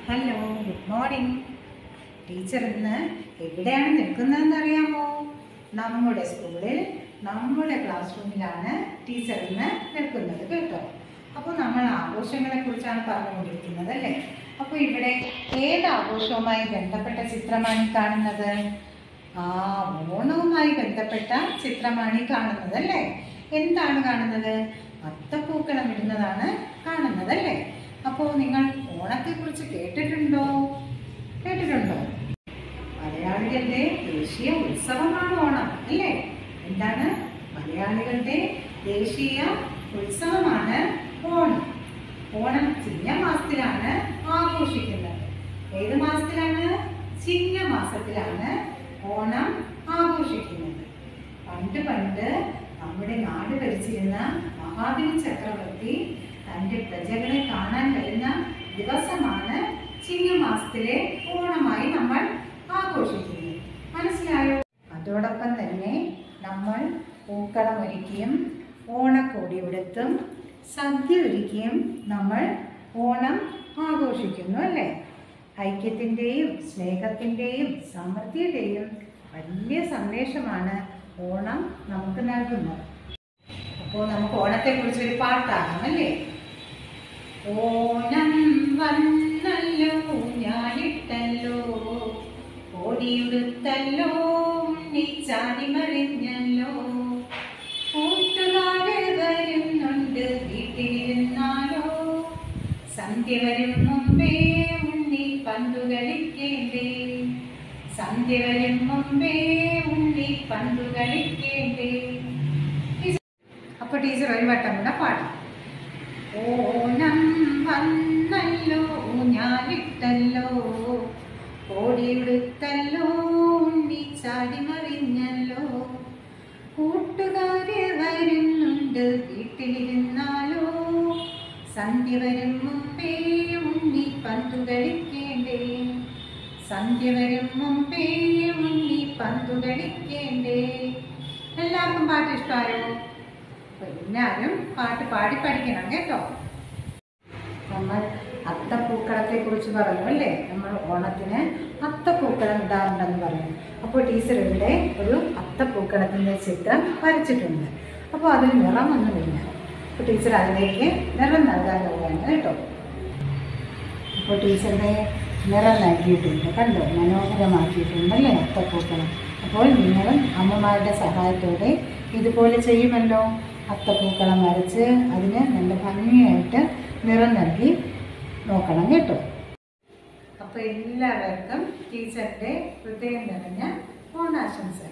hello good morning teacher ഇന്ന് എവിടെയാണ് നിൽക്കുന്നതെന്ന് അറിയാമോ നമ്മുടെ സ്കൂളിൽ നമ്മുടെ ക്ലാസ് റൂമിലാണ് ടീച്ചർ ഇന്ന് നിൽക്കുന്നത് കേട്ടോ അപ്പോൾ നമ്മൾ ആഘോഷങ്ങളെ കുറിച്ചാണ് പറഞ്ഞുകൊണ്ടിരിക്കുന്നത് അല്ലേ അപ്പോൾ ഇവിടെ ഏത് ആഘോഷവുമായി ബന്ധപ്പെട്ട ചിത്രമാണ് ഈ കാണുന്നത് ആ ഓണവുമായി ബന്ധപ്പെട്ട ചിത്രമാണ് ഈ കാണുന്നത് അല്ലേ എന്താണ് കാണുന്നത് അത്തപ്പൂക്കളം ഇടുന്നതാണ് കാണുന്നത് അല്ലേ അപ്പോൾ നിങ്ങൾ ഓണത്തെക്കുറിച്ച് കേട്ടിട്ടുണ്ടോ കേട്ടിട്ടുണ്ടോ മലയാളികളുടെ ദേശീയ ഉത്സവമാണ് ഓണം അല്ലേ എന്താണ് മലയാളികളുടെ ദേശീയ ഉത്സവമാണ് ഓണം ഓണം ചിങ്ങമാസത്തിലാണ് ആഘോഷിക്കുന്നത് ഏത് മാസത്തിലാണ് ചിങ്ങമാസത്തിലാണ് ഓണം ആഘോഷിക്കുന്നത് പണ്ട് പണ്ട് നമ്മുടെ നാട് ഭരിച്ചിരുന്ന മഹാബലി ചക്രവർത്തി തൻ്റെ പ്രജകളെ കാണാൻ വരുന്ന ദിവസമാണ് ചിങ്ങമാസത്തിലെ ഓണമായി നമ്മൾ ആഘോഷിക്കുന്നത് മനസ്സിലായോ അതോടൊപ്പം തന്നെ നമ്മൾ പൂക്കളം ഒരുക്കിയും ഓണക്കോടി ഉടുത്തും സദ്യ ഒരുക്കിയും നമ്മൾ ഓണം ആഘോഷിക്കുന്നു അല്ലേ ഐക്യത്തിൻ്റെയും സ്നേഹത്തിൻ്റെയും സമൃദ്ധിയുടെയും വലിയ സന്ദേശമാണ് ഓണം നമുക്ക് നൽകുന്നത് അപ്പോൾ നമുക്ക് ഓണത്തെക്കുറിച്ച് ഒരു പാട്ടാകാം അല്ലേ ഓണം വന്നല്ലോ ഞാനിട്ടല്ലോ ഓടിയുടുത്തല്ലോ ഉണ്ണിച്ചാടി മറിഞ്ഞല്ലോ കൂട്ടുകാര് വരുന്നുണ്ട് വീട്ടിലിരുന്നാലോ സന്ധ്യ വരും മുമ്പേ ഉണ്ണി പന്തു കളിക്കേണ്ടേ സന്ധ്യ വരും മുമ്പേ ഉണ്ണി പന്തു കളിക്കേണ്ടേ അപ്പൊ ടീച്ചർ ഒരു വട്ടം കൂടെ പാടാം ഓണം വന്നല്ലോ ഞാനിട്ടല്ലോ ഓടിയെടുത്തല്ലോ ഉണ്ണി ചാടി മറിഞ്ഞല്ലോ കൂട്ടുകാര് വരുന്നുണ്ട് വീട്ടിലിരുന്നാലോ സന്ധ്യ വരും മുമ്പേ ഉണ്ണി പന്തു കളിക്കേണ്ടേ സന്ധ്യ വരും മുമ്പേ ഉണ്ണി പന്തു കളിക്കേണ്ടേ എല്ലാവർക്കും പാട്ട് ഇഷ്ടമായോ അപ്പൊ എല്ലാവരും പാട്ട് പാടി പഠിക്കണം കേട്ടോ നമ്മൾ അത്തപ്പൂക്കളത്തെ കുറിച്ച് പറഞ്ഞു അല്ലേ നമ്മൾ ഓണത്തിന് അത്തപ്പൂക്കളം ഇടാറുണ്ടെന്ന് പറഞ്ഞു അപ്പോൾ ടീച്ചർ ഇവിടെ ഒരു അത്തപ്പൂക്കളത്തിൻ്റെ ചിത്രം വരച്ചിട്ടുണ്ട് അപ്പോൾ അതിന് നിറമൊന്നുമില്ല അപ്പോൾ ടീച്ചർ അതിലേക്ക് നിറം നൽകാൻ പോവുകയാണ് കേട്ടോ അപ്പോൾ ടീച്ചറുടെ നിറം നൽകിയിട്ടുണ്ട് കണ്ടോ മനോഹരമാക്കിയിട്ടുണ്ട് അല്ലേ അത്തപ്പൂക്കളം അപ്പോൾ നിങ്ങളും അമ്മമാരുടെ സഹായത്തോടെ ഇതുപോലെ ചെയ്യുമല്ലോ അത്തപ്പൂക്കളം വരച്ച് അതിന് നല്ല ഭംഗിയായിട്ട് നിറം നൽകി നോക്കണം കേട്ടോ അപ്പോൾ എല്ലാവർക്കും ടീച്ചറിൻ്റെ ഹൃദയം നിറഞ്ഞ ഓണാശംസകൾ